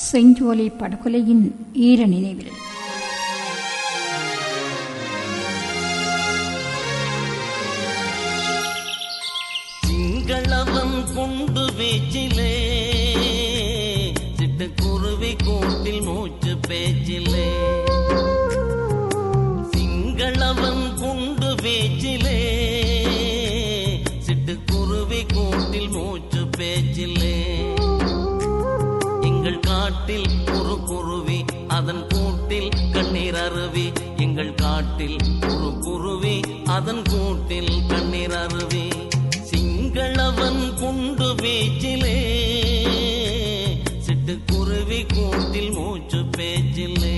செஞ்சோலை படுகொலையின் ஈர நினைவில் சிங்களவன் குண்டு வீச்சிலே சிட்டுக்குருவி கூட்டில் மூச்சு பேச்சிலே சிங்களவன் குண்டு வீச்சிலே சிட்டுக்குருவி கூட்டில் மூச்சு பேச்சிலே எங்கள் காட்டில் ஒரு குருவி அதன் கூட்டில் கண்ணீர் அருவி எங்கள் காட்டில் ஒரு குருவி அதன் கூட்டில் கண்ணீர் அருவி சிங்களவன் குண்டு வீச்சிலே சிட்டுக்குருவி கூட்டில் மூச்சு பேச்சிலே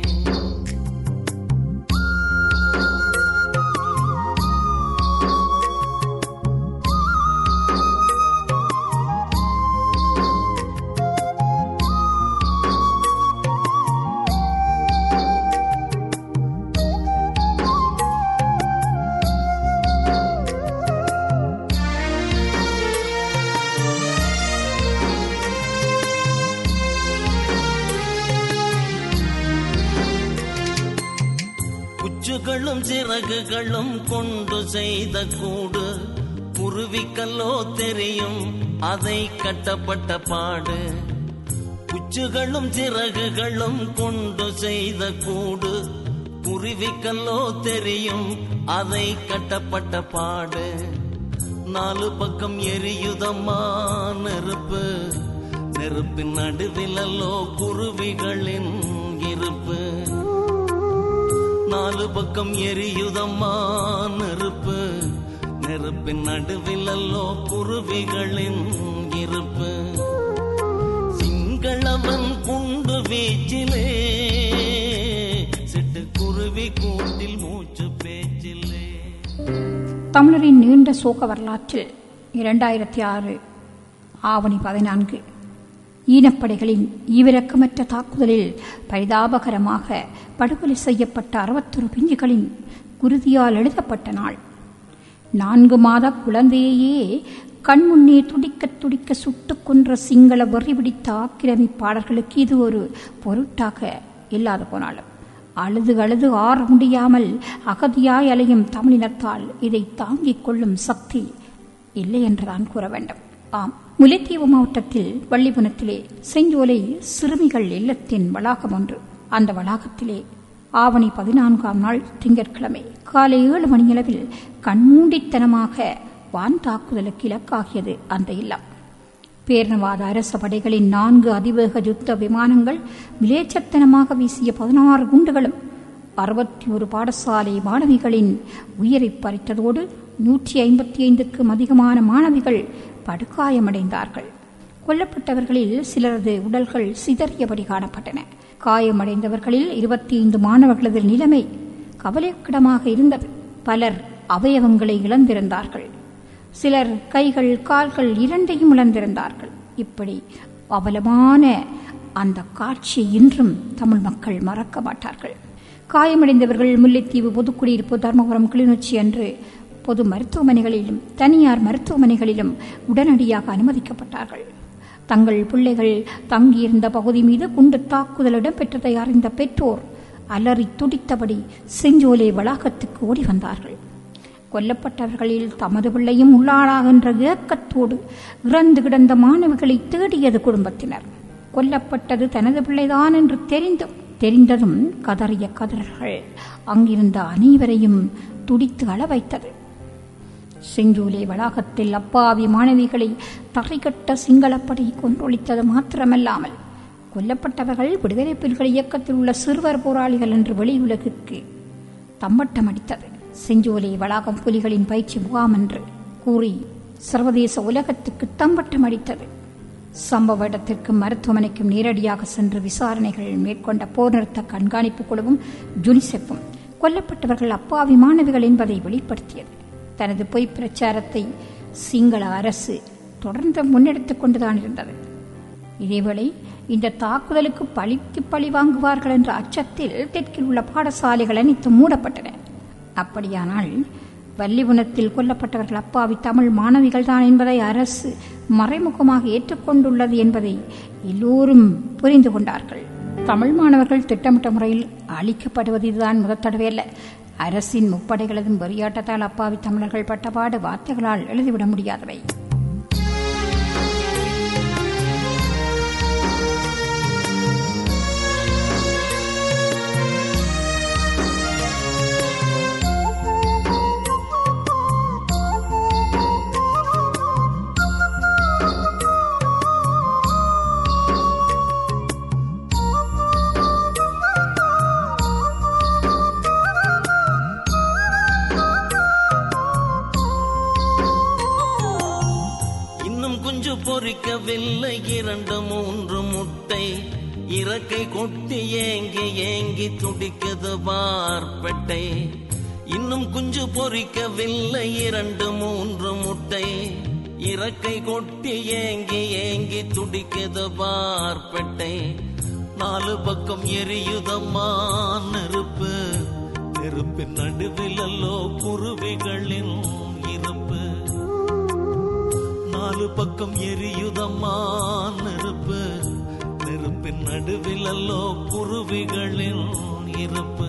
குச்சுகளும் சிறகுகளும் கொண்டு செய்த கூடு குருவிக்கல்லோ தெரியும் அதை கட்டப்பட்ட பாடு குச்சுகளும் சிறகுகளும் கொண்டு செய்த கூடு குருவிக்கல்லோ தெரியும் அதை கட்டப்பட்ட பாடு நாலு பக்கம் எரியுதம்மா நெருப்பு நெருப்பின் நடுவிலல்லோ குருவிகளின் இருப்பு நாலு பக்கம் எரியுதம்மா நெருப்பு நெருப்பின் நடுவிலல்லோ குருவிகளின் இருப்பு சிங்களவன் குண்டு வீச்சிலே சிட்டுக்குருவி கூட்டில் மூச்சு பேச்சிலே தமிழரின் நீண்ட சோக வரலாற்றில் இரண்டாயிரத்தி ஆறு ஆவணி பதினான்கு ஈனப்படைகளின் ஈவிரக்கமற்ற தாக்குதலில் பரிதாபகரமாக படுகொலை செய்யப்பட்ட அறுபத்தொரு பிஞ்சுகளின் குருதியால் எழுதப்பட்ட நாள் நான்கு மாத குழந்தையையே கண்முன்னே துடிக்க துடிக்க சுட்டுக் கொன்ற சிங்கள வெறி பிடித்த ஆக்கிரமிப்பாளர்களுக்கு இது ஒரு பொருட்டாக இல்லாது போனாலும் அழுது அழுது ஆற முடியாமல் அகதியாய் அலையும் தமிழினத்தால் இதை தாங்கிக் கொள்ளும் சக்தி இல்லை என்றுதான் கூற வேண்டும் ஆம் முல்லைத்தீவு மாவட்டத்தில் வள்ளிபுனத்திலே செஞ்சோலை சிறுமிகள் இல்லத்தின் வளாகம் ஒன்று அந்த வளாகத்திலே ஆவணி பதினான்காம் நாள் திங்கட்கிழமை காலை ஏழு மணியளவில் கண்மூண்டித்தனமாக வான் தாக்குதலுக்கு இலக்காகியது அந்த இல்லம் பேரினவாத அரச படைகளின் நான்கு அதிவேக யுத்த விமானங்கள் விலேச்சத்தனமாக வீசிய பதினாறு குண்டுகளும் அறுபத்தி ஒரு பாடசாலை மாணவிகளின் உயிரை பறித்ததோடு நூற்றி ஐம்பத்தி ஐந்துக்கும் அதிகமான மாணவிகள் படுகாயமடைந்தார்கள் கொல்லப்பட்டவர்களில் சிலரது உடல்கள் சிதறியபடி காணப்பட்டன காயமடைந்தவர்களில் இருபத்தி ஐந்து மாணவர்களது நிலைமை கவலைக்கிடமாக இருந்தது பலர் அவயவங்களை இழந்திருந்தார்கள் சிலர் கைகள் கால்கள் இரண்டையும் இழந்திருந்தார்கள் இப்படி அவலமான அந்த காட்சி இன்றும் தமிழ் மக்கள் மறக்க மாட்டார்கள் காயமடைந்தவர்கள் முல்லைத்தீவு பொதுக்குடியிருப்பு தர்மபுரம் கிளிநொச்சி என்று பொது மருத்துவமனைகளிலும் தனியார் மருத்துவமனைகளிலும் உடனடியாக அனுமதிக்கப்பட்டார்கள் தங்கள் பிள்ளைகள் தங்கியிருந்த பகுதி மீது குண்டு தாக்குதல் இடம்பெற்றதை அறிந்த பெற்றோர் அலறி துடித்தபடி செஞ்சோலை வளாகத்துக்கு ஓடி வந்தார்கள் கொல்லப்பட்டவர்களில் தமது பிள்ளையும் உள்ளாளாகின்ற ஏக்கத்தோடு இறந்து கிடந்த மாணவிகளை தேடியது குடும்பத்தினர் கொல்லப்பட்டது தனது பிள்ளைதான் என்று தெரிந்தும் தெரிந்ததும் கதறிய கதறல்கள் அங்கிருந்த அனைவரையும் துடித்து அள வைத்தது செஞ்சோலை வளாகத்தில் அப்பாவி மாணவிகளை தரைகட்ட சிங்களப்படை கொன்றொழித்தது மாத்திரமல்லாமல் கொல்லப்பட்டவர்கள் விடுதலை புலிகள் இயக்கத்தில் உள்ள சிறுவர் போராளிகள் என்று வெளியுலகிற்கு தம்பட்டம் அடித்தது செஞ்சோலை வளாகம் புலிகளின் பயிற்சி முகாம் என்று கூறி சர்வதேச உலகத்துக்கு தம்பட்டம் அடித்தது சம்பவ இடத்திற்கு மருத்துவமனைக்கும் நேரடியாக சென்று விசாரணைகள் மேற்கொண்ட போர் நிறுத்த கண்காணிப்பு குழுவும் ஜுனிசெப்பும் கொல்லப்பட்டவர்கள் அப்பாவி மாணவிகள் என்பதை வெளிப்படுத்தியது தனது பொய் பிரச்சாரத்தை சிங்கள அரசு தொடர்ந்து முன்னெடுத்துக் கொண்டுதான் இருந்தது இதேவேளை இந்த தாக்குதலுக்கு பழிக்கு பழி வாங்குவார்கள் என்ற அச்சத்தில் தெற்கில் உள்ள பாடசாலைகள் அனைத்தும் மூடப்பட்டன அப்படியானால் வள்ளிகுணத்தில் கொல்லப்பட்டவர்கள் அப்பாவி தமிழ் மாணவிகள் தான் என்பதை அரசு மறைமுகமாக ஏற்றுக்கொண்டுள்ளது என்பதை எல்லோரும் புரிந்து கொண்டார்கள் தமிழ் மாணவர்கள் திட்டமிட்ட முறையில் அழிக்கப்படுவது இதுதான் முதல் தடவையல்ல அரசின் முப்படைகளதும் வெறியாட்டத்தால் அப்பாவி தமிழர்கள் பட்டபாடு வார்த்தைகளால் எழுதிவிட முடியாதவை இன்னும் குஞ்சு பொறிக்கவில்லை இரண்டு மூன்று முட்டை இறக்கை கொட்டி ஏங்கி ஏங்கி துடிக்குது பார்ப்பட்டை இன்னும் குஞ்சு பொறிக்கவில்லை இரண்டு மூன்று முட்டை இறக்கை கொட்டி ஏங்கி ஏங்கி துடிக்குது பார்ப்பட்டை நாலு பக்கம் எரியுதம்மா நெருப்பு நெருப்பின் நடுவில் அல்லோ குருவிகளின் இருப்பு நாலு பக்கம் எரியுதம்மா நெருப்பு நெருப்பின் நடுவில் அல்லோ குருவிகளின் இருப்பு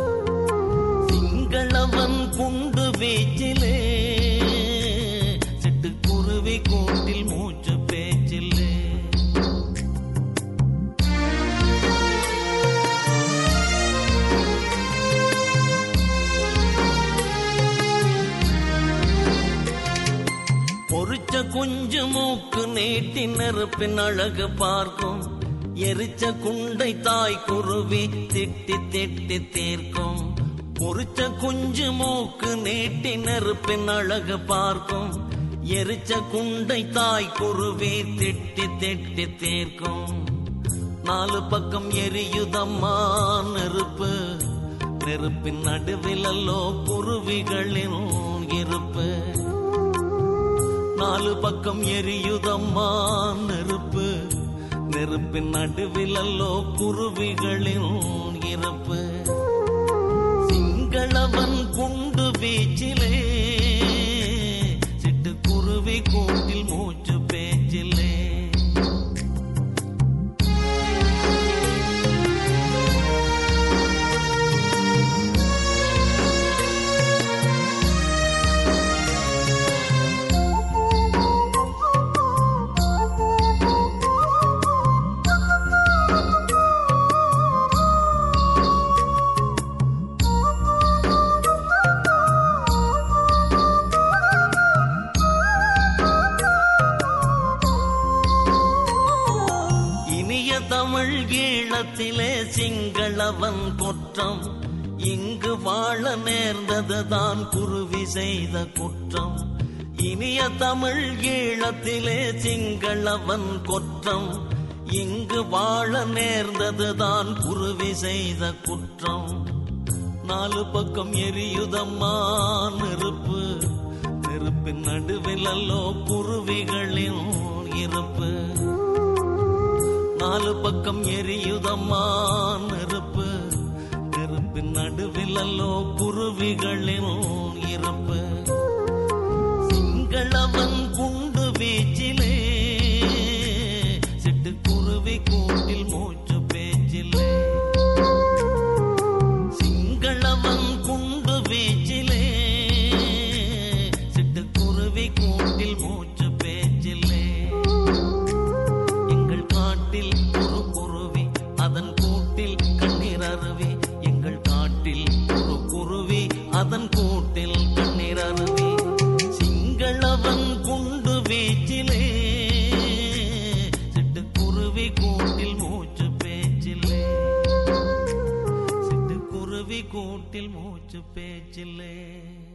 சிங்களவன் குண்டு வீச்சிலே சிட்டுக்குருவி கூட்டில் மூச்சு பேச்சிலே பொறிச்ச குஞ்சு மூக்கு நீட்டி நெருப்பின் அழகு பார்க்கும் எரிச்ச குண்டை தாய் குருவி திட்டி திட்டி தீர்க்கும் பொறிச்ச குஞ்சு மூக்கு நீட்டி நெருப்பின் அழகு பார்க்கும் எரிச்ச குண்டை தாய் குருவி திட்டி திட்டி தீர்க்கும் நாலு பக்கம் எரியுதம்மா நெருப்பு நெருப்பின் நடுவில் அல்லோ குருவிகளின் இருப்பு நாலு பக்கம் எரியுதம்மா நெருப்பு நெருப்பின் நடுவில் அல்லோ குருவிகளின் இறப்பு சிங்களவன் குண்டு வீச்சிலே சிட்டுக்குருவி கூட்டில் மூச்சு பேச்சிலே இனிய தமிழ் ஈழத்திலே சிங்களவன் குற்றம் இங்கு வாழ நேர்ந்ததுதான் குருவி செய்த குற்றம் இனிய தமிழ் ஈழத்திலே சிங்களவன் குற்றம் இங்கு வாழ நேர்ந்ததுதான் குருவி செய்த குற்றம் நாலு பக்கம் எரியுதம்மா நெருப்பு நெருப்பின் நடுவில் அல்லோ குருவிகளின் இருப்பு நாலு பக்கம் எரியுதம்மா நெருப்பு நெருப்பின் நடுவில் அல்லோ குருவிகளின் இருப்பு சிங்களவன் குண்டு வீச்சிலே சிட்டுக்குருவி கூட்டில் மூச்சு பேச்சிலே சிங்களவன் குண்டு வீச்சிலே சிட்டுக்குருவி கூட்டில் மூச்சு பேச்சிலே எங்கள் காட்டில் ஒரு குருவி அதன் கூட்டில் கண்ணீர் அருவி எங்கள் காட்டில் ஒரு குருவி அதன் கூட்டில் கண்ணீர் அருவி சிங்களவன் குண்டு வீச்சிலே சிட்டுக்குருவி கூட்டில் மூச்சு பேச்சிலே சிட்டுக்குருவி கூட்டில் மூச்சு பேச்சிலே